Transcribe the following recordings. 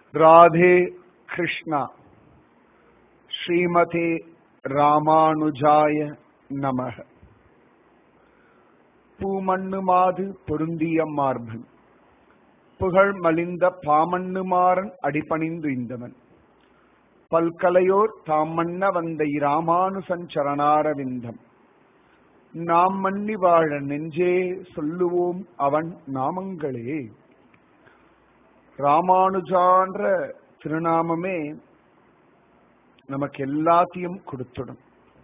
ராதே கிருஷ்ணா ஸ்ரீமதே ராமானுஜாய நமக பூமண்ணு மாது பொருந்திய மார்பன் புகழ் மலிந்த பாமண்ணுமாறன் அடிபணிந்து இந்தவன் பல்கலையோர் தாம் மன்ன வந்த இராமானுசஞ்சரணாரவிந்தம் நாம் மன்னி வாழ நெஞ்சே சொல்லுவோம் அவன் நாமங்களே ராமானுஜான்ற திருநாமமே நமக்கு எல்லாத்தையும் கொடுத்துடும்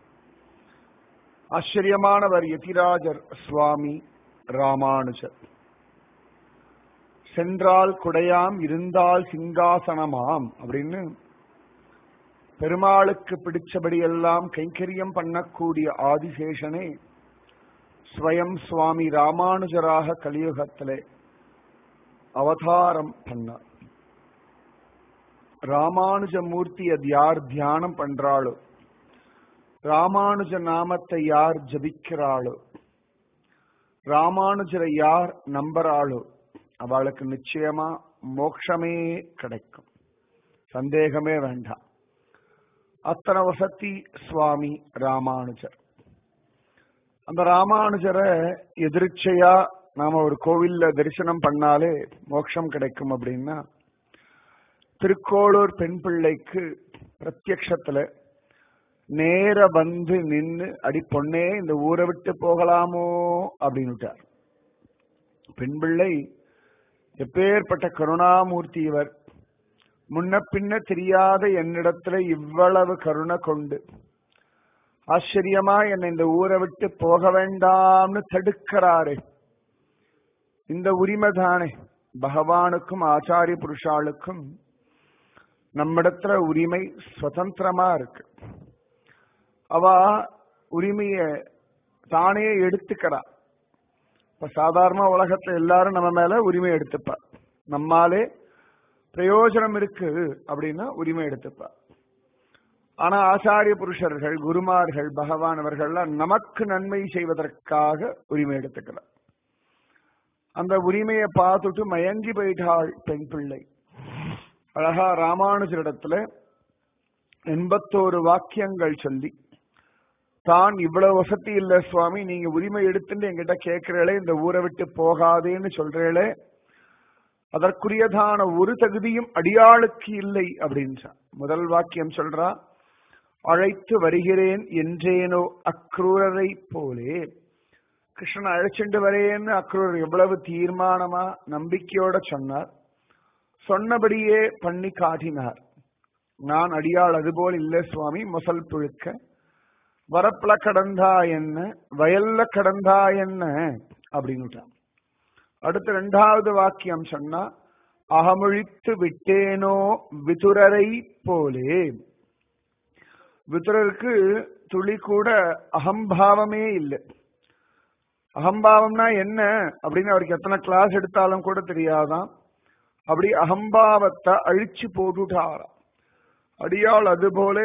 ஆச்சரியமானவர் யதிராஜர் சுவாமி ராமானுஜர் சென்றால் குடையாம் இருந்தால் சிங்காசனமாம் அப்படின்னு பெருமாளுக்கு பிடிச்சபடி எல்லாம் கைங்கரியம் பண்ணக்கூடிய ஆதிசேஷனே ஸ்வயம் சுவாமி ராமானுஜராக கலியுகத்திலே அவதாரம் பண்ணார் ராமானுஜ மூர்த்தி அது யார் தியானம் பண்றாளோ ராமானுஜ நாமத்தை யார் ஜபிக்கிறாளோ ராமானுஜரை யார் நம்புறாளோ அவளுக்கு நிச்சயமா மோட்சமே கிடைக்கும் சந்தேகமே வேண்டாம் அத்தனை வசதி சுவாமி ராமானுஜர் அந்த ராமானுஜரை எதிர்ச்சையா நாம ஒரு கோவில்ல தரிசனம் பண்ணாலே மோட்சம் கிடைக்கும் அப்படின்னா திருக்கோளூர் பெண் பிள்ளைக்கு பிரத்யக்ஷத்துல நேர வந்து நின்னு அடி பொண்ணே இந்த ஊரை விட்டு போகலாமோ அப்படின்னுட்டார் பெண் பிள்ளை எப்பேற்பட்ட கருணாமூர்த்தி இவர் முன்ன பின்ன தெரியாத என்னிடத்துல இவ்வளவு கருணை கொண்டு ஆச்சரியமா என்னை இந்த ஊரை விட்டு போக வேண்டாம்னு தடுக்கிறாரே இந்த உரிமை தானே பகவானுக்கும் ஆச்சாரிய புருஷாளுக்கும் நம்மிடத்துல உரிமை சுதந்திரமா இருக்கு அவ உரிமைய தானே எடுத்துக்கிறா இப்ப சாதாரண உலகத்துல எல்லாரும் நம்ம மேல உரிமை எடுத்துப்பா நம்மாலே பிரயோஜனம் இருக்கு அப்படின்னா உரிமை எடுத்துப்பா ஆனா ஆச்சாரிய புருஷர்கள் குருமார்கள் பகவான் அவர்கள்லாம் நமக்கு நன்மை செய்வதற்காக உரிமை எடுத்துக்கிறார் அந்த உரிமையை பார்த்துட்டு மயங்கி போயிட்டாள் பெண் பிள்ளை அழகா ராமானுஜரிடத்துல எண்பத்தோரு வாக்கியங்கள் சொல்லி தான் இவ்வளவு வசதி இல்ல சுவாமி நீங்க உரிமை எடுத்துட்டு என்கிட்ட கேட்கிறீங்களே இந்த ஊரை விட்டு போகாதேன்னு சொல்றீங்களே அதற்குரியதான ஒரு தகுதியும் அடியாளுக்கு இல்லை அப்படின்றா முதல் வாக்கியம் சொல்றா அழைத்து வருகிறேன் என்றேனோ அக்ரூரரை போலே கிருஷ்ணன் அழைச்சிட்டு வரேன்னு அக்ரூர் எவ்வளவு தீர்மானமா நம்பிக்கையோட சொன்னார் சொன்னபடியே பண்ணி காட்டினார் நான் அடியாள் அதுபோல் இல்லை சுவாமி முசல் புழுக்க வரப்புல கடந்தா என்ன வயல்ல கடந்தா என்ன அப்படின்னுட்டான் அடுத்த ரெண்டாவது வாக்கியம் சொன்னா அகமொழித்து விட்டேனோ விதுரரை போலே விதுரருக்கு துளி கூட அகம்பாவமே இல்லை அகம்பாவம்னா என்ன அப்படின்னு அவருக்கு எத்தனை கிளாஸ் எடுத்தாலும் கூட தெரியாதான் அப்படி அகம்பாவத்தை அழிச்சு போட்டுட்டாராம் அடியாள் அதுபோல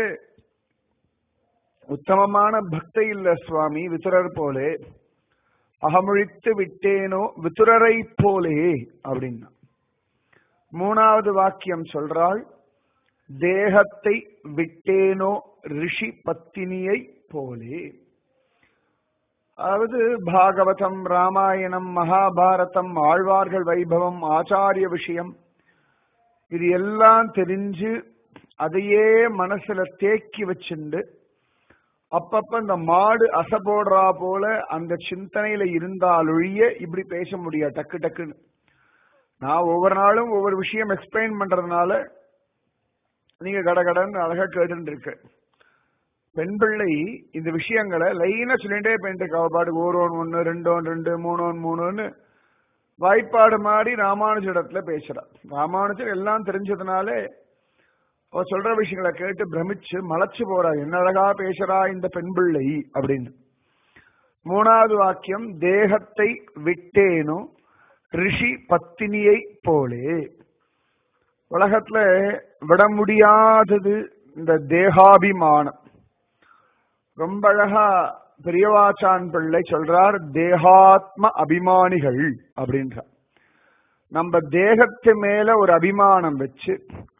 உத்தமமான பக்தி இல்ல சுவாமி விதுரர் போலே அகமொழித்து விட்டேனோ விதுரரை போலே அப்படின்னா மூணாவது வாக்கியம் சொல்றாள் தேகத்தை விட்டேனோ ரிஷி பத்தினியை போலே அதாவது பாகவதம் ராமாயணம் மகாபாரதம் ஆழ்வார்கள் வைபவம் ஆச்சாரிய விஷயம் இது எல்லாம் தெரிஞ்சு அதையே மனசுல தேக்கி வச்சுண்டு அப்பப்ப இந்த மாடு அசை போடுறா போல அந்த சிந்தனையில இருந்தாலொழிய இப்படி பேச முடியாது டக்கு டக்குன்னு நான் ஒவ்வொரு நாளும் ஒவ்வொரு விஷயம் எக்ஸ்பிளைன் பண்றதுனால நீங்க கடகடன் அழகா கேட்டு இருக்கு பெண் பிள்ளை இந்த விஷயங்களை லைனா சொல்லிட்டே போயிட்டு இருக்கா பாடு ஓரோன் ஒன்னு ரெண்டோன் ரெண்டு மூணோன் மூணுன்னு வாய்ப்பாடு மாறி ராமானுஜிடத்துல பேசுறா ராமானுஜர் எல்லாம் தெரிஞ்சதுனாலே அவ சொல்ற விஷயங்களை கேட்டு பிரமிச்சு மலைச்சு போறா என்ன அழகா பேசுறா இந்த பெண் பிள்ளை அப்படின்னு மூணாவது வாக்கியம் தேகத்தை விட்டேனோ ரிஷி பத்தினியை போலே உலகத்துல விட முடியாதது இந்த தேகாபிமானம் ரொம்ப அழகா பெரியவாச்சான் பிள்ளை சொல்றார் தேகாத்ம அபிமானிகள் அப்படின்றார் நம்ம தேகத்து மேல ஒரு அபிமானம் வச்சு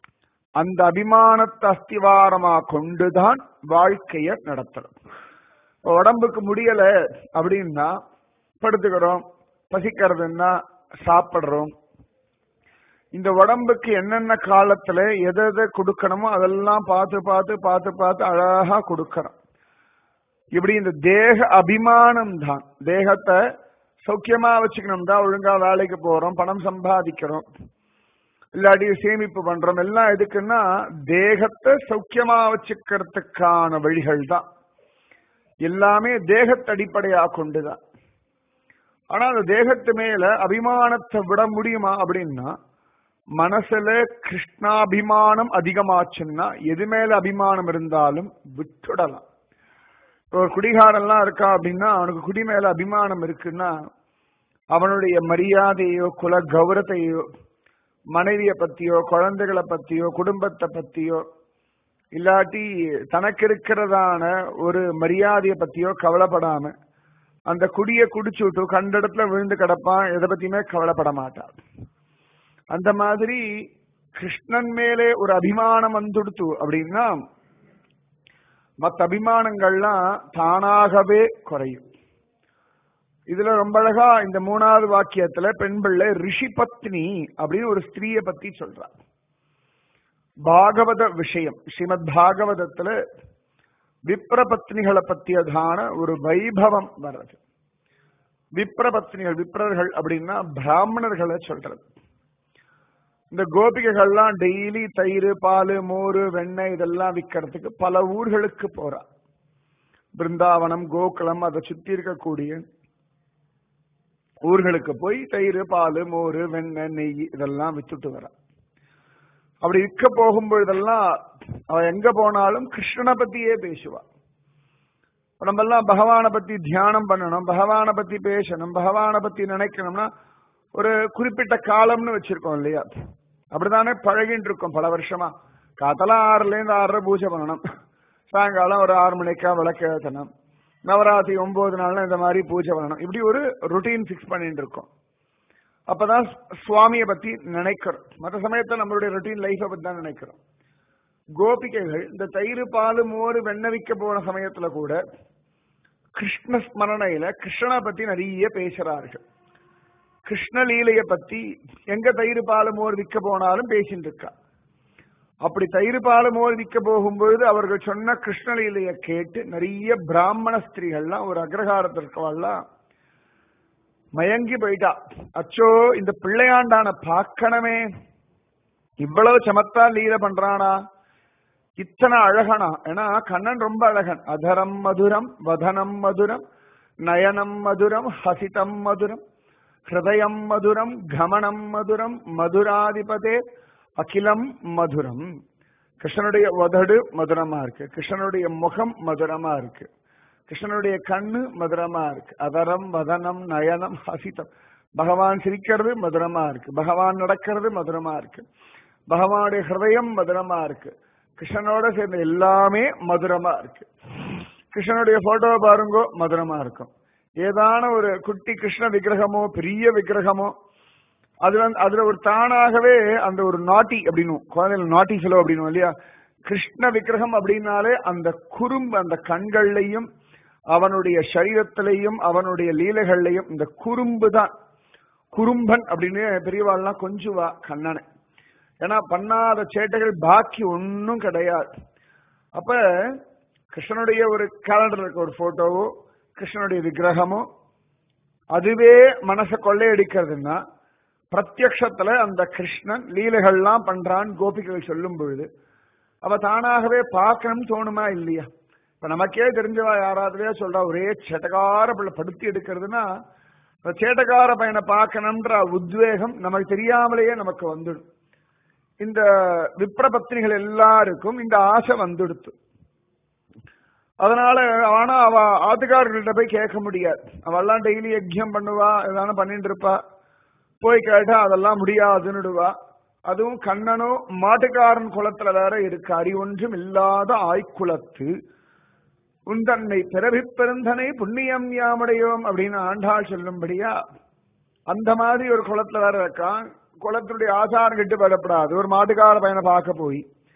அந்த அபிமானத்தை அஸ்திவாரமா கொண்டுதான் வாழ்க்கைய நடத்தணும் இப்ப உடம்புக்கு முடியல அப்படின்னா படுத்துக்கிறோம் பசிக்கிறதுன்னா சாப்பிடுறோம் இந்த உடம்புக்கு என்னென்ன காலத்துல எதை எதை கொடுக்கணுமோ அதெல்லாம் பார்த்து பார்த்து பார்த்து பார்த்து அழகா கொடுக்கணும் இப்படி இந்த தேக அபிமானம் தான் தேகத்தை சௌக்கியமா வச்சுக்கணும் தான் ஒழுங்கா வேலைக்கு போறோம் பணம் சம்பாதிக்கிறோம் இல்லாட்டி சேமிப்பு பண்றோம் எல்லாம் எதுக்குன்னா தேகத்தை சௌக்கியமா வச்சுக்கிறதுக்கான வழிகள் தான் எல்லாமே தேகத்தை அடிப்படையா கொண்டுதான் ஆனா அந்த தேகத்து மேல அபிமானத்தை விட முடியுமா அப்படின்னா மனசுல கிருஷ்ணாபிமானம் அதிகமாச்சுன்னா எது மேல அபிமானம் இருந்தாலும் விட்டுடலாம் இப்போ ஒரு குடிகாரெல்லாம் இருக்கா அப்படின்னா அவனுக்கு குடி மேல அபிமானம் இருக்குன்னா அவனுடைய மரியாதையோ குல கௌரவத்தையோ மனைவிய பத்தியோ குழந்தைகளை பத்தியோ குடும்பத்தை பத்தியோ இல்லாட்டி தனக்கு இருக்கிறதான ஒரு மரியாதைய பத்தியோ கவலைப்படாம அந்த குடிய குடிச்சு விட்டு கண்ட இடத்துல விழுந்து கிடப்பான் எதை பத்தியுமே கவலைப்பட மாட்டான் அந்த மாதிரி கிருஷ்ணன் மேலே ஒரு அபிமானம் வந்துடுத்து அப்படின்னா மற்ற அபிமானங்கள்லாம் தானாகவே குறையும் இதுல ரொம்ப அழகா இந்த மூணாவது வாக்கியத்துல பெண் பிள்ளை ரிஷி பத்னி அப்படின்னு ஒரு ஸ்திரீய பத்தி சொல்றார் பாகவத விஷயம் ஸ்ரீமத் பாகவதத்துல விப்ரபத்னிகளை பத்தியதான ஒரு வைபவம் வர்றது விப்ரபத்னிகள் விப்ரர்கள் அப்படின்னா பிராமணர்களை சொல்றது இந்த கோபிகைகள்லாம் டெய்லி தயிர் பால் மோர் வெண்ணெய் இதெல்லாம் விற்கிறதுக்கு பல ஊர்களுக்கு போறா பிருந்தாவனம் கோகுலம் அதை சுத்தி இருக்கக்கூடிய ஊர்களுக்கு போய் தயிர் பால் மோர் வெண்ணெய் நெய் இதெல்லாம் வித்துட்டு வரா அப்படி விற்க போகும்பொழுதெல்லாம் அவ எங்க போனாலும் கிருஷ்ணனை பத்தியே பேசுவா நம்ம எல்லாம் பகவானை பத்தி தியானம் பண்ணணும் பகவானை பத்தி பேசணும் பகவானை பத்தி நினைக்கணும்னா ஒரு குறிப்பிட்ட காலம்னு வச்சிருக்கோம் இல்லையா அப்படித்தானே பழகிட்டு இருக்கோம் பல வருஷமா காத்தலாம் ஆறுல இருந்து ஆறரை பூஜை பண்ணணும் சாயங்காலம் ஒரு ஆறு மணிக்கா விளக்கு ஏற்றணும் நவராத்திரி ஒன்பது நாள்ல இந்த மாதிரி பூஜை பண்ணணும் இப்படி ஒரு ருட்டீன் ஃபிக்ஸ் பண்ணிட்டு இருக்கோம் அப்பதான் சுவாமியை பத்தி நினைக்கிறோம் மற்ற சமயத்துல நம்மளுடைய ரொட்டீன் லைஃபை பத்தி தான் நினைக்கிறோம் கோபிகைகள் இந்த தயிர் பால் மோர் வெண்ணெய் விற்க போன சமயத்துல கூட கிருஷ்ண ஸ்மரணையில கிருஷ்ணனை பத்தி நிறைய பேசுறார்கள் கிருஷ்ணலீலைய பத்தி எங்க தயிர் பால் மோர் விற்க போனாலும் பேசிட்டு இருக்கா அப்படி தயிர் பால் மோர் விற்க போகும்பொழுது அவர்கள் சொன்ன கிருஷ்ணலீலைய கேட்டு நிறைய பிராமண ஸ்திரீகள்லாம் ஒரு அக்ரஹாரத்திற்கெல்லாம் மயங்கி போயிட்டா அச்சோ இந்த பிள்ளையாண்டான பார்க்கணுமே இவ்வளவு சமத்தா லீல பண்றானா இத்தனை அழகனா ஏன்னா கண்ணன் ரொம்ப அழகன் அதரம் மதுரம் வதனம் மதுரம் நயனம் மதுரம் ஹசிதம் மதுரம் ஹிருதயம் மதுரம் கமனம் மதுரம் மதுராதிபதே அகிலம் மதுரம் கிருஷ்ணனுடைய உதடு மதுரமா இருக்கு கிருஷ்ணனுடைய முகம் மதுரமா இருக்கு கிருஷ்ணனுடைய கண்ணு மதுரமா இருக்கு அதரம் வதனம் நயனம் ஹசிதம் பகவான் சிரிக்கிறது மதுரமா இருக்கு பகவான் நடக்கிறது மதுரமா இருக்கு பகவானுடைய ஹிருதயம் மதுரமா இருக்கு கிருஷ்ணனோட சேர்ந்த எல்லாமே மதுரமா இருக்கு கிருஷ்ணனுடைய போட்டோ பாருங்கோ மதுரமா இருக்கும் ஏதான ஒரு குட்டி கிருஷ்ண விக்கிரகமோ பெரிய விக்கிரகமோ அதுல அதுல ஒரு தானாகவே அந்த ஒரு நாட்டி அப்படின்னு குழந்தைகள் நாட்டி செலவு அப்படின்னு இல்லையா கிருஷ்ண விக்கிரகம் அப்படின்னாலே அந்த குறும்பு அந்த கண்கள்லையும் அவனுடைய சரீரத்திலையும் அவனுடைய லீலைகள்லையும் இந்த குறும்பு தான் குறும்பன் அப்படின்னு பெரியவாள்லாம் கொஞ்சுவா கண்ணனை ஏன்னா பண்ணாத சேட்டைகள் பாக்கி ஒன்னும் கிடையாது அப்ப கிருஷ்ணனுடைய ஒரு கேலண்டர் இருக்க ஒரு போட்டோவோ கிருஷ்ணனுடைய விக்கிரகமோ அதுவே மனசை கொள்ளையடிக்கிறதுன்னா பிரத்யக்ஷத்துல அந்த கிருஷ்ணன் லீலைகள்லாம் பண்றான் கோபிகள் சொல்லும் பொழுது அவ தானாகவே பார்க்கணும்னு தோணுமா இல்லையா இப்ப நமக்கே தெரிஞ்சவா யாராவதுலயே சொல்றா ஒரே சேட்டக்கார பிள்ளை படுத்தி எடுக்கிறதுனா சேட்டக்கார பையனை பார்க்கணும்ன்ற உத்வேகம் நமக்கு தெரியாமலேயே நமக்கு வந்துடும் இந்த விப்ரபத்னிகள் எல்லாருக்கும் இந்த ஆசை வந்துடுத்து அதனால ஆனா அவ ஆத்துக்காரர்கள்ட்ட போய் கேட்க முடியாது அவெல்லாம் டெய்லி யஜ்யம் பண்ணுவா எதான பண்ணிட்டு இருப்பா போய் கேட்டா அதெல்லாம் முடியாதுன்னுடுவா அதுவும் கண்ணனோ மாட்டுக்காரன் குளத்துல வேற இருக்கு அறிவொன்றும் இல்லாத ஆய்க்குலத்து உந்தன்னை பிறவி பெருந்தனை புண்ணியம் யாமுடையோம் அப்படின்னு ஆண்டாள் சொல்லும்படியா அந்த மாதிரி ஒரு குளத்துல வேற இருக்கான் குளத்தினுடைய ஆசாரம் கெட்டு விடப்படாது ஒரு மாட்டுக்கார பையனை பார்க்க போய்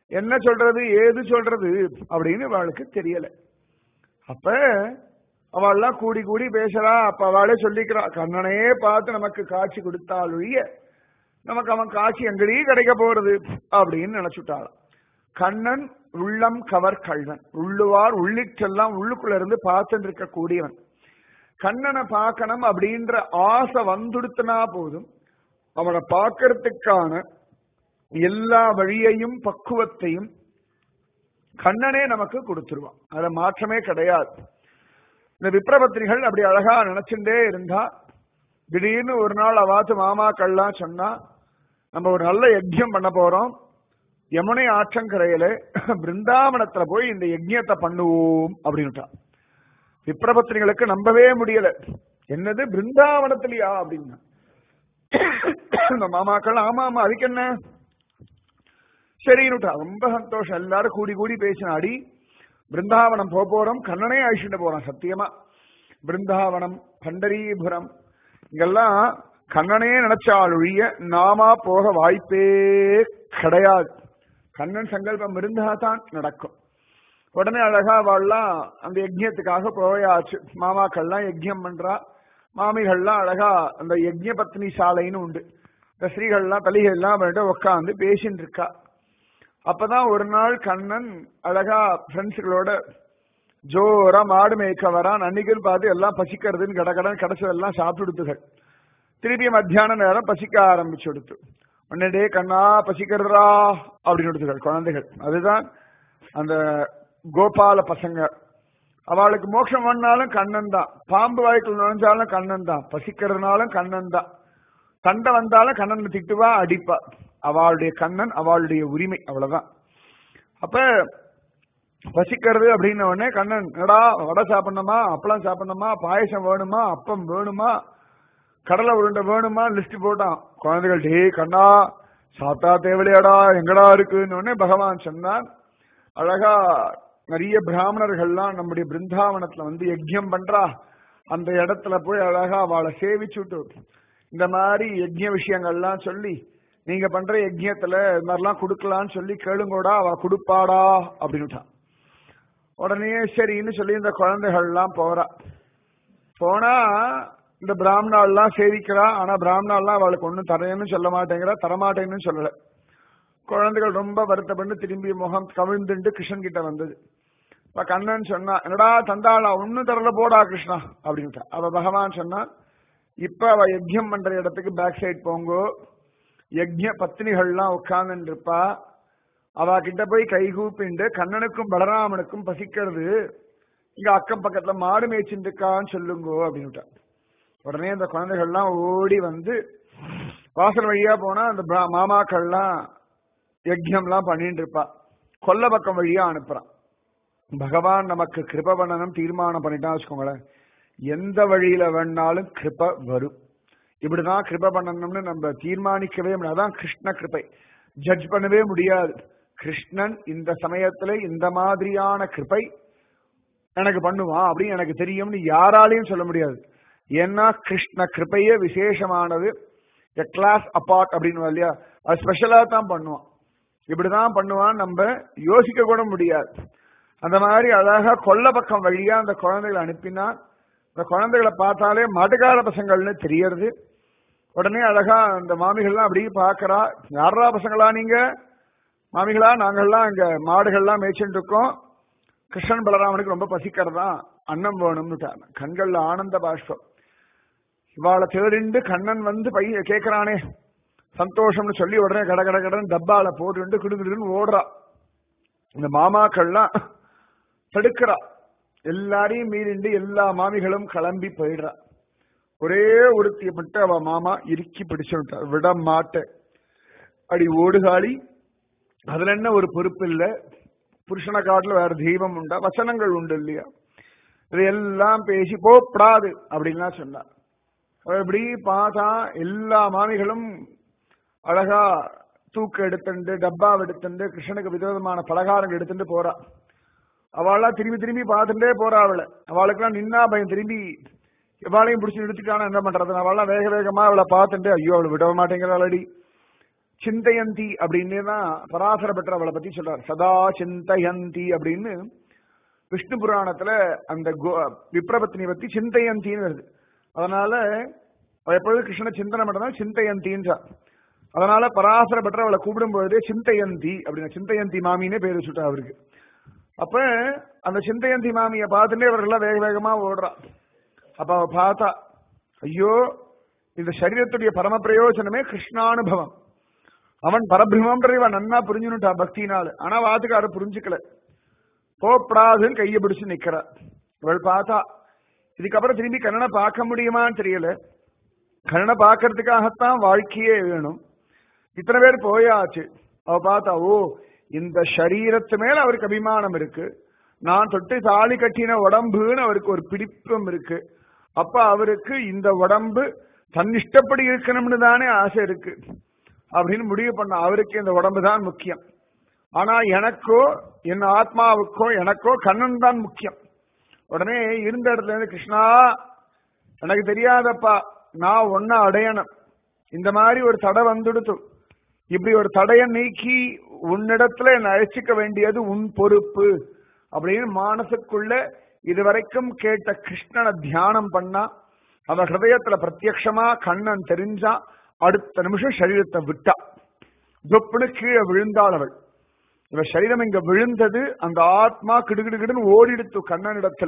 என்ன சொல்றது ஏது சொல்றது அப்படின்னு அவளுக்கு தெரியல அப்ப அவள்லாம் கூடி கூடி பேசுறா அப்ப அவளே சொல்லிக்கிறா கண்ணனையே பார்த்து நமக்கு காட்சி கொடுத்தால் ஒழிய நமக்கு அவன் காட்சி எங்கடி கிடைக்க போறது அப்படின்னு நினைச்சுட்டாள் கண்ணன் உள்ளம் கவர் கள்வன் உள்ளுவார் உள்ளிட்டெல்லாம் உள்ளுக்குள்ள இருந்து பார்த்துட்டு இருக்க கூடியவன் கண்ணனை பார்க்கணும் அப்படின்ற ஆசை வந்துடுத்துனா போதும் அவனை பார்க்கறதுக்கான எல்லா வழியையும் பக்குவத்தையும் கண்ணனே நமக்கு கொடுத்துருவான் அதுல மாற்றமே கிடையாது இந்த விப்ரபத்ரிகள் அப்படி அழகா நினைச்சுட்டே இருந்தா திடீர்னு ஒரு நாள் அவாத்து மாமாக்கள்லாம் சொன்னா நம்ம ஒரு நல்ல யஜ்யம் பண்ண போறோம் யமுனை ஆற்றங்கரையில பிருந்தாவனத்துல போய் இந்த யஜ்யத்தை பண்ணுவோம் அப்படின்னுட்டா விப்ரபத்ரிகளுக்கு நம்பவே முடியல என்னது பிருந்தாவனத்திலயா அப்படின்னா இந்த மாமாக்கள் ஆமா ஆமா அதுக்கு என்ன சரின்னுட்டா ரொம்ப சந்தோஷம் எல்லாரும் கூடி கூடி பேசினாடி பிருந்தாவனம் போக போறோம் கண்ணனே அழிச்சுட்டு போறோம் சத்தியமா பிருந்தாவனம் பண்டரீபுரம் இங்கெல்லாம் கண்ணனே நினைச்சால் ஒழிய நாமா போக வாய்ப்பே கிடையாது கண்ணன் சங்கல்பம் இருந்தா தான் நடக்கும் உடனே அழகா வாழலாம் அந்த யஜ்யத்துக்காக போயாச்சு மாமாக்கள்லாம் யஜ்யம் பண்றா மாமிகள்லாம் அழகா அந்த யஜ்ய பத்னி சாலைன்னு உண்டு இந்த ஸ்ரீகள்லாம் தலிகள்லாம் வேண்ட உட்காந்து பேசின்னு இருக்கா அப்பதான் ஒரு நாள் கண்ணன் அழகா ஃப்ரெண்ட்ஸுகளோட ஜோரா மாடு மேய்க்க வரான் அன்னைக்குன்னு பார்த்து எல்லாம் பசிக்கிறதுன்னு கடகடன் கிடைச்சதெல்லாம் சாப்பிடுத்துகள் திருப்பி மத்தியான நேரம் பசிக்க ஆரம்பிச்சு கொடுத்து உடனே கண்ணா பசிக்கிறதுரா அப்படின்னு கொடுத்துகள் குழந்தைகள் அதுதான் அந்த கோபால பசங்க அவளுக்கு மோட்சம் பண்ணாலும் கண்ணன் தான் பாம்பு வாய்க்குள் நுழைஞ்சாலும் கண்ணன் தான் பசிக்கிறதுனாலும் கண்ணன் தான் சண்டை வந்தாலும் கண்ணன் திட்டுவா அடிப்பா அவளுடைய கண்ணன் அவளுடைய உரிமை அவ்வளவுதான் அப்ப பசிக்கிறது அப்படின்ன உடனே கண்ணன் என்னடா வடை சாப்பிடணுமா அப்பளம் சாப்பிடணுமா பாயசம் வேணுமா அப்பம் வேணுமா கடலை உருண்டை வேணுமா லிஸ்ட் போட்டான் குழந்தைகள் டே கண்ணா சாப்பிட்டா தேவலையாடா எங்கடா இருக்குன்னு உடனே பகவான் சொன்னான் அழகா நிறைய பிராமணர்கள்லாம் நம்முடைய பிருந்தாவனத்துல வந்து யஜ்யம் பண்றா அந்த இடத்துல போய் அழகா அவளை சேவிச்சுட்டு இந்த மாதிரி யஜ்ய விஷயங்கள்லாம் சொல்லி நீங்க பண்ற யஜ்யத்துல இது மாதிரிலாம் கொடுக்கலான்னு சொல்லி கேளுங்கோடா அவ கொடுப்பாடா அப்படின்னுட்டான் உடனே சரின்னு சொல்லி இந்த குழந்தைகள்லாம் போறா போனா இந்த பிராமணாலாம் சேவிக்கிறா ஆனா பிராமணாலாம் அவளுக்கு ஒன்னும் தரேன்னு சொல்ல மாட்டேங்கிறா தரமாட்டேன்னு சொல்லல குழந்தைகள் ரொம்ப வருத்தப்பட்டு திரும்பி முகம் கவிழ்ந்துட்டு கிருஷ்ணன் கிட்ட வந்தது இப்ப கண்ணன் சொன்னா என்னடா தந்தாளா ஒன்னும் தரல போடா கிருஷ்ணா அப்படின்ட்டா அவ பகவான் சொன்னா இப்ப அவ யஜ்யம் பண்ற இடத்துக்கு பேக் சைட் போங்கோ யஜ்ய பத்னிகள்லாம் உட்கார்ந்து இருப்பா அவ கிட்ட போய் கைகூப்பிண்டு கண்ணனுக்கும் பலராமனுக்கும் பசிக்கிறது இங்க அக்கம் பக்கத்துல மாடு மேய்ச்சிட்டு இருக்கான்னு சொல்லுங்கோ அப்படின்னுட்டா உடனே அந்த குழந்தைகள்லாம் ஓடி வந்து வாசல் வழியா போனா அந்த பிரா- மாமாக்கள்லாம் யஜ்யம்லாம் பண்ணிட்டு இருப்பா கொல்ல பக்கம் வழியா அனுப்புறான் பகவான் நமக்கு கிருப பண்ணணும் தீர்மானம் பண்ணிட்டான் வச்சுக்கோங்களேன் எந்த வழியில வேணாலும் கிருப வரும் இப்படிதான் கிருப பண்ணணும்னு நம்ம தீர்மானிக்கவே முடியாது அதான் கிருஷ்ண கிருபை ஜட்ஜ் பண்ணவே முடியாது கிருஷ்ணன் இந்த சமயத்துல இந்த மாதிரியான கிருபை எனக்கு பண்ணுவான் அப்படின்னு எனக்கு தெரியும்னு யாராலையும் சொல்ல முடியாது ஏன்னா கிருஷ்ண கிருபையே விசேஷமானது எ கிளாஸ் அப்பார்ட் அப்படின்னு இல்லையா அது ஸ்பெஷலா தான் பண்ணுவான் இப்படிதான் பண்ணுவான் நம்ம யோசிக்க கூட முடியாது அந்த மாதிரி அழகா கொல்ல பக்கம் வழியா அந்த குழந்தைகளை அனுப்பினா அந்த குழந்தைகளை பார்த்தாலே மாட்டுக்கார பசங்கள்னு தெரியறது உடனே அழகா அந்த மாமிகள்லாம் அப்படியே பாக்குறா யாரா பசங்களா நீங்க மாமிகளா நாங்கள்லாம் இங்க மாடுகள்லாம் மேய்ச்சிட்டு இருக்கோம் கிருஷ்ணன் பலராமனுக்கு ரொம்ப பசிக்கிறதா அன்னம் வேணும்னுட்டாங்க கண்கள்ல ஆனந்த பாஷ்பம் இவாளை தேடிண்டு கண்ணன் வந்து பைய கேக்குறானே சந்தோஷம்னு சொல்லி உடனே கட கட கடன் டப்பால போட்டு கிடுகிடுன்னு ஓடுறா இந்த மாமாக்கள்லாம் தடுக்கிறா எல்லாரையும் மீறிண்டு எல்லா மாமிகளும் கிளம்பி போயிடுறா ஒரே ஒருத்திய மட்டும் அவ மாமா இறுக்கி பிடிச்சுட்டா விட மாட்டேன் அடி ஓடுகாளி அதுல என்ன ஒரு பொறுப்பு இல்ல புருஷனை காட்டுல வேற தெய்வம் உண்டா வசனங்கள் உண்டு இல்லையா இதையெல்லாம் பேசி போப்படாது அப்படின்லாம் சொன்னார் அவ இப்படி பார்த்தா எல்லா மாமிகளும் அழகா தூக்கு எடுத்துண்டு டப்பா எடுத்துண்டு கிருஷ்ணனுக்கு விதவிதமான பலகாரங்கள் எடுத்துட்டு போறா அவளெல்லாம் திரும்பி திரும்பி பார்த்துட்டே போறா அவளை அவளுக்கெல்லாம் நின்னா பயம் திரும்பி இவாளையும் பிடிச்சி நிறுத்திட்டானா என்ன பண்றது அவள்லாம் வேக வேகமா அவளை பார்த்துட்டு ஐயோ அவளை விட மாட்டேங்கிறாளடி சிந்தையந்தி அப்படின்னு தான் பராசர பெற்ற அவளை பத்தி சொல்றார் சதா சிந்தையந்தி அப்படின்னு விஷ்ணு புராணத்துல அந்த கோ- விப்ரபத்தினி பத்தி சிந்தையந்தின்னு வருது அதனால அவ எப்பொழுதும் கிருஷ்ண சிந்தனை மட்டும்தான் சிந்தையந்தின்றார் அதனால பராசர பெற்ற அவளை கூப்பிடும் பொழுதே சிந்தையந்தி அப்படின்னு சிந்தையந்தி மாமின்னே பேர் வச்சுட்டா அவருக்கு அப்ப அந்த சிந்தையந்தி மாமியை பார்த்துட்டே இவர்கள்லாம் வேக வேகமா ஓடுறா அப்ப அவ பார்த்தா ஐயோ இந்த சரீரத்துடைய பரம பிரயோஜனமே கிருஷ்ணானுபவம் அவன் பரபிரமன்ற இவன் நன்னா புரிஞ்சுனுட்டா பக்தினால ஆனா வாத்துக்கார புரிஞ்சுக்கல போப்படாதுன்னு கையை பிடிச்சு நிக்கிறா இவள் பார்த்தா இதுக்கப்புறம் திரும்பி கண்ணனை பார்க்க முடியுமான்னு தெரியல கண்ணனை பார்க்கறதுக்காகத்தான் வாழ்க்கையே வேணும் இத்தனை பேர் போயாச்சு அவ பார்த்தா ஓ இந்த சரீரத்து மேல அவருக்கு அபிமானம் இருக்கு நான் தொட்டு தாலி கட்டின உடம்புன்னு அவருக்கு ஒரு பிடிப்பம் இருக்கு அப்ப அவருக்கு இந்த உடம்பு தன்னிஷ்டப்படி இருக்கணும்னு தானே ஆசை இருக்கு அப்படின்னு முடிவு பண்ண அவருக்கு இந்த உடம்பு தான் முக்கியம் ஆனா எனக்கோ என் ஆத்மாவுக்கோ எனக்கோ கண்ணன் தான் முக்கியம் உடனே இருந்த இடத்துல இருந்து கிருஷ்ணா எனக்கு தெரியாதப்பா நான் ஒன்ன அடையணும் இந்த மாதிரி ஒரு தடை வந்துடுத்து இப்படி ஒரு தடையை நீக்கி உன்னிடத்துல என்னை அழைச்சிக்க வேண்டியது உன் பொறுப்பு அப்படின்னு மானசுக்குள்ள இதுவரைக்கும் கேட்ட கிருஷ்ணனை தியானம் பண்ணா அவ ஹிருதயத்துல பிரத்யக்ஷமா கண்ணன் தெரிஞ்சா அடுத்த நிமிஷம் சரீரத்தை விட்டா தொப்புனு கீழே விழுந்தாள் அவள் இவ சரீரம் இங்க விழுந்தது அந்த ஆத்மா கிடுகிடுகிடுன்னு ஓடிடுத்து கண்ணனிடத்துல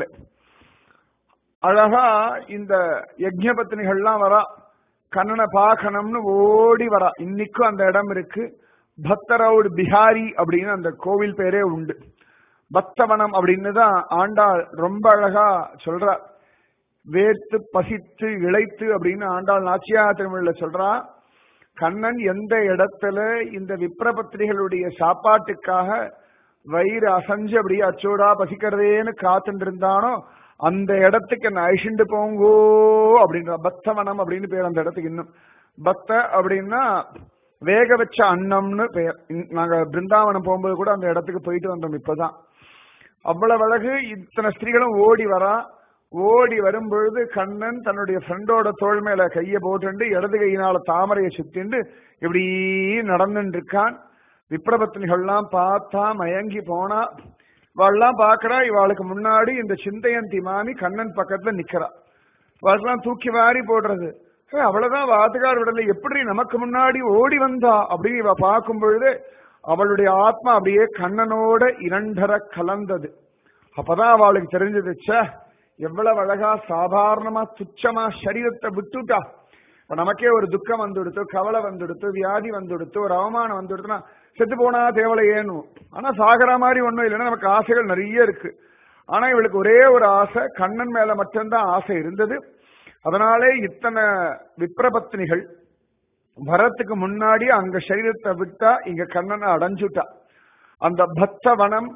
அழகா இந்த யஜ்ஞ பத்தினிகள்லாம் வரா கண்ணனை பார்க்கணும்னு ஓடி வரா இன்னைக்கும் அந்த இடம் இருக்கு பக்தரவுடு பிஹாரி அப்படின்னு அந்த கோவில் பேரே உண்டு பக்தவனம் அப்படின்னு தான் ஆண்டாள் ரொம்ப அழகா சொல்றா வேர்த்து பசித்து இழைத்து அப்படின்னு ஆண்டாள் நாச்சியா திருமணில சொல்றா கண்ணன் எந்த இடத்துல இந்த விப்ரபத்திரிகளுடைய சாப்பாட்டுக்காக வயிறு அசஞ்சு அப்படியே அச்சோடா பசிக்கிறதேன்னு காத்துட்டு இருந்தானோ அந்த இடத்துக்கு என்ன அழிச்சுண்டு போங்கோ அப்படின்ற பக்தவனம் அப்படின்னு பேர் அந்த இடத்துக்கு இன்னும் பக்த அப்படின்னா வேக வச்ச அன்னம்னு பெயர் இன்- நாங்க பிருந்தாவனம் போகும்போது கூட அந்த இடத்துக்கு போயிட்டு வந்தோம் இப்பதான் அவ்வளவு அழகு இத்தனை ஸ்திரீகளும் ஓடி வரா ஓடி வரும்பொழுது கண்ணன் தன்னுடைய ஃப்ரெண்டோட தோள் மேல கைய போட்டுண்டு இடது கையினால தாமரையை சுத்திண்டு இப்படி நடந்துட்டு இருக்கான் விப்ரபத்னிகள்லாம் பார்த்தா மயங்கி போனா இவாள்லாம் பாக்குறா இவாளுக்கு முன்னாடி இந்த சிந்தையந்தி மாமி கண்ணன் பக்கத்துல நிக்கிறா இவாளுக்கெல்லாம் தூக்கி வாரி போடுறது ஏய், அவ்வளவுதான் வாத்துக்கார் விடல எப்படி நமக்கு முன்னாடி ஓடி வந்தா அப்படின்னு இவ பார்க்கும் பொழுது அவளுடைய ஆத்மா அப்படியே கண்ணனோட இரண்டர கலந்தது அப்பதான் அவளுக்கு தெரிஞ்சது ச்சே எவ்வளவு அழகா சாதாரணமா துச்சமா சரீரத்தை விட்டுட்டா இப்ப நமக்கே ஒரு துக்கம் வந்துடுத்து கவலை வந்துடுத்து வியாதி வந்துடுத்து ஒரு அவமானம் வந்துடுத்துனா செத்து போனா தேவலையேன்னு ஆனா சாகர மாதிரி ஒண்ணும் இல்லைன்னா நமக்கு ஆசைகள் நிறைய இருக்கு ஆனா இவளுக்கு ஒரே ஒரு ஆசை கண்ணன் மேல மட்டும்தான் ஆசை இருந்தது அதனாலே இத்தனை விப்ரபத்னிகள் வரத்துக்கு முன்னாடி அங்க சரீரத்தை விட்டா இங்க கண்ணனை அடைஞ்சுட்டா அந்த பக்த வனம்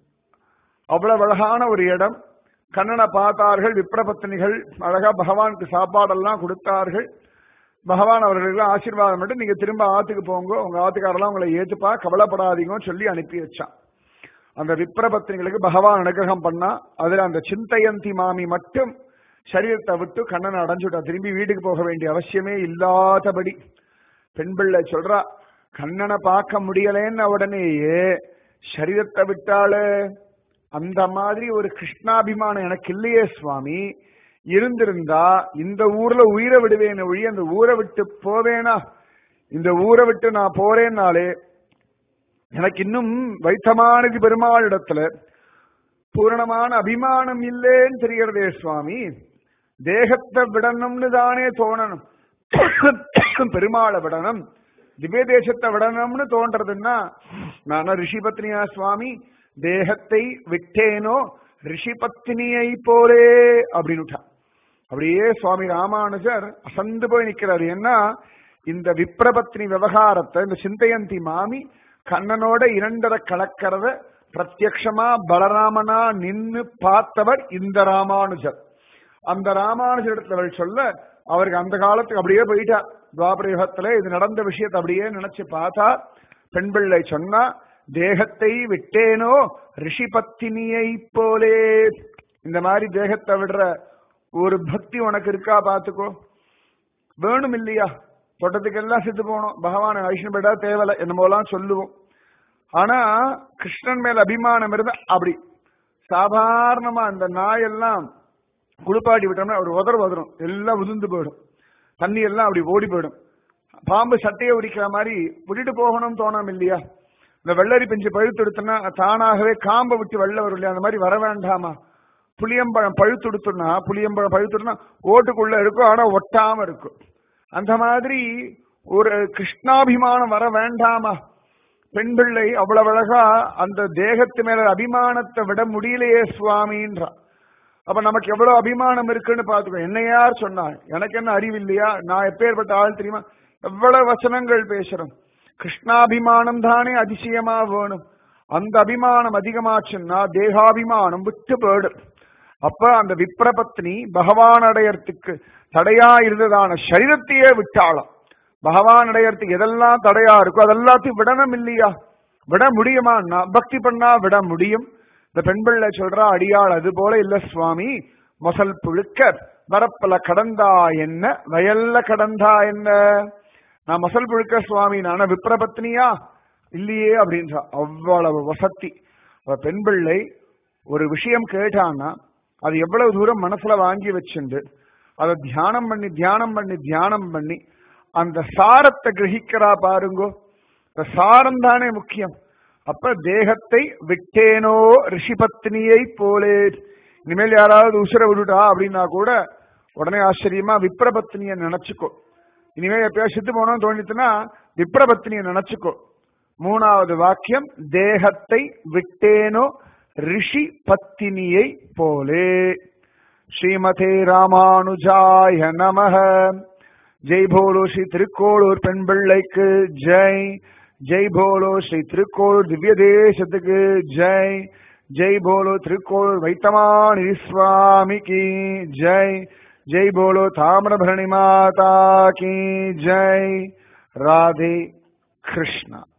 அவ்வளவு அழகான ஒரு இடம் கண்ணனை பார்த்தார்கள் விப்ரபத்னிகள் அழகா பகவானுக்கு சாப்பாடெல்லாம் கொடுத்தார்கள் பகவான் அவர்களுக்கு ஆசீர்வாதம் மட்டும் நீங்க திரும்ப ஆத்துக்கு போங்க உங்க ஆத்துக்காரெல்லாம் உங்களை ஏத்துப்பா கவலைப்படாதீங்கன்னு சொல்லி அனுப்பி வச்சான் அந்த விப்ரபத்னிகளுக்கு பகவான் அனுகிரகம் பண்ணா அதுல அந்த சிந்தையந்தி மாமி மட்டும் சரீரத்தை விட்டு கண்ணனை அடைஞ்சுட்டா திரும்பி வீட்டுக்கு போக வேண்டிய அவசியமே இல்லாதபடி பெண் பிள்ளை சொல்றா கண்ணனை பார்க்க முடியலன்னு உடனேயே சரீரத்தை விட்டாளே அந்த மாதிரி ஒரு கிருஷ்ணாபிமானம் எனக்கு இல்லையே சுவாமி இருந்திருந்தா இந்த ஊர்ல உயிரை விடுவேன் ஒழிய அந்த ஊரை விட்டு போவேனா இந்த ஊரை விட்டு நான் போறேன்னாலே எனக்கு இன்னும் வைத்தமானது பெருமாள் இடத்துல பூரணமான அபிமானம் இல்லேன்னு தெரியறதே சுவாமி தேகத்தை விடணும்னு தானே தோணணும் பெருமாளை விடணும் திவ்ய தேசத்தை விடணும்னு தோன்றதுன்னா நான் ரிஷிபத்னியா சுவாமி தேகத்தை விட்டேனோ ரிஷிபத்னியை போலே அப்படின்னு அப்படியே சுவாமி ராமானுஜர் அசந்து போய் நிக்கிறாரு ஏன்னா இந்த விப்ரபத்னி விவகாரத்தை இந்த சிந்தையந்தி மாமி கண்ணனோட இரண்டரை கலக்கிறத பிரத்யக்ஷமா பலராமனா நின்னு பார்த்தவர் இந்த ராமானுஜர் அந்த ராமானுஜரிடத்துல அவள் சொல்ல அவருக்கு அந்த காலத்துக்கு அப்படியே போயிட்டா துவாபர யுகத்துல இது நடந்த விஷயத்தை அப்படியே நினைச்சு பார்த்தா பெண் பிள்ளை சொன்னா தேகத்தை விட்டேனோ ரிஷிபத்தினியை போலே இந்த மாதிரி தேகத்தை விடுற ஒரு பக்தி உனக்கு இருக்கா பாத்துக்கோ வேணும் இல்லையா தொட்டத்துக்கு எல்லாம் செத்து போனோம் பகவான் வைஷ்ணவ பேடா தேவலை என்னமோலாம் சொல்லுவோம் ஆனா கிருஷ்ணன் மேல அபிமானம் இருந்தா அப்படி சாதாரணமா அந்த நாயெல்லாம் குளிப்பாட்டி விட்டோம்னா ஒரு உதற உதறும் எல்லாம் உதிர்ந்து போயிடும் தண்ணி எல்லாம் அப்படி ஓடி போயிடும் பாம்பு சட்டையை உரிக்கிற மாதிரி விட்டுட்டு போகணும்னு தோணாம இல்லையா இந்த வெள்ளரி பிஞ்சு பழுத்து எடுத்தோம்னா தானாகவே காம்பை விட்டு வெள்ள வரும் இல்லையா அந்த மாதிரி வர வேண்டாமா புளியம்பழம் பழுத்து எடுத்தோம்னா புளியம்பழம் பழுத்துடுனா ஓட்டுக்குள்ள இருக்கும் ஆனா ஒட்டாம இருக்கும் அந்த மாதிரி ஒரு கிருஷ்ணாபிமானம் வர வேண்டாமா பெண் பிள்ளை அவ்வளவு அழகா அந்த தேகத்து மேல அபிமானத்தை விட முடியலையே சுவாமின்றா அப்ப நமக்கு எவ்வளவு அபிமானம் இருக்குன்னு பாத்துக்கோ என்ன யார் சொன்னார் எனக்கு என்ன அறிவு இல்லையா நான் எப்பேற்பட்ட ஆள் தெரியுமா எவ்வளவு வசனங்கள் பேசுறோம் கிருஷ்ணாபிமானம் தானே அதிசயமா வேணும் அந்த அபிமானம் அதிகமாச்சுன்னா தேகாபிமானம் விட்டு போயிடும் அப்ப அந்த விப்ரபத்னி பகவான் அடையறதுக்கு தடையா இருந்ததான சரீரத்தையே விட்டாளாம் பகவான் அடையறதுக்கு எதெல்லாம் தடையா இருக்கோ அதெல்லாத்தையும் விடணும் இல்லையா விட முடியுமா பக்தி பண்ணா விட முடியும் இந்த பெண் பிள்ளை சொல்றா அடியாள் அது போல இல்ல சுவாமி மொசல் புழுக்க வரப்பல கடந்தா என்ன வயல்ல கடந்தா என்ன நான் மசல் புழுக்க சுவாமி நான விப்ரபத்னியா இல்லையே அப்படின்றா அவ்வளவு வசத்தி பெண் பிள்ளை ஒரு விஷயம் கேட்டான்னா அது எவ்வளவு தூரம் மனசுல வாங்கி வச்சுண்டு அதை தியானம் பண்ணி தியானம் பண்ணி தியானம் பண்ணி அந்த சாரத்தை கிரகிக்கிறா பாருங்கோ இந்த சாரம் தானே முக்கியம் அப்ப தேகத்தை விட்டேனோ ரிஷிபத்னியை போலே இனிமேல் யாராவது உசுர விடுட்டா அப்படின்னா கூட உடனே ஆச்சரியமா விப்ரபத்னிய நினைச்சுக்கோ இனிமேல் எப்பயாவது சித்து போனோம்னு தோணித்துன்னா விப்ரபத்னிய நினைச்சுக்கோ மூணாவது வாக்கியம் தேகத்தை விட்டேனோ ரிஷி பத்தினியை போலே ஸ்ரீமதே ராமானுஜாய நமக ஜெய் போலோ ஸ்ரீ திருக்கோளூர் பெண் பிள்ளைக்கு ஜெய் ஜெய் போலோ ஸ்ரீ திருக்கோளூர் திவ்ய தேசத்துக்கு ஜெய் ஜெய் போலோ திருக்கோளூர் வைத்தமானி சுவாமிக்கு ஜெய் ஜெய் போலோ தாமிரபரணி மாதா கி ஜெய் ராதே கிருஷ்ணா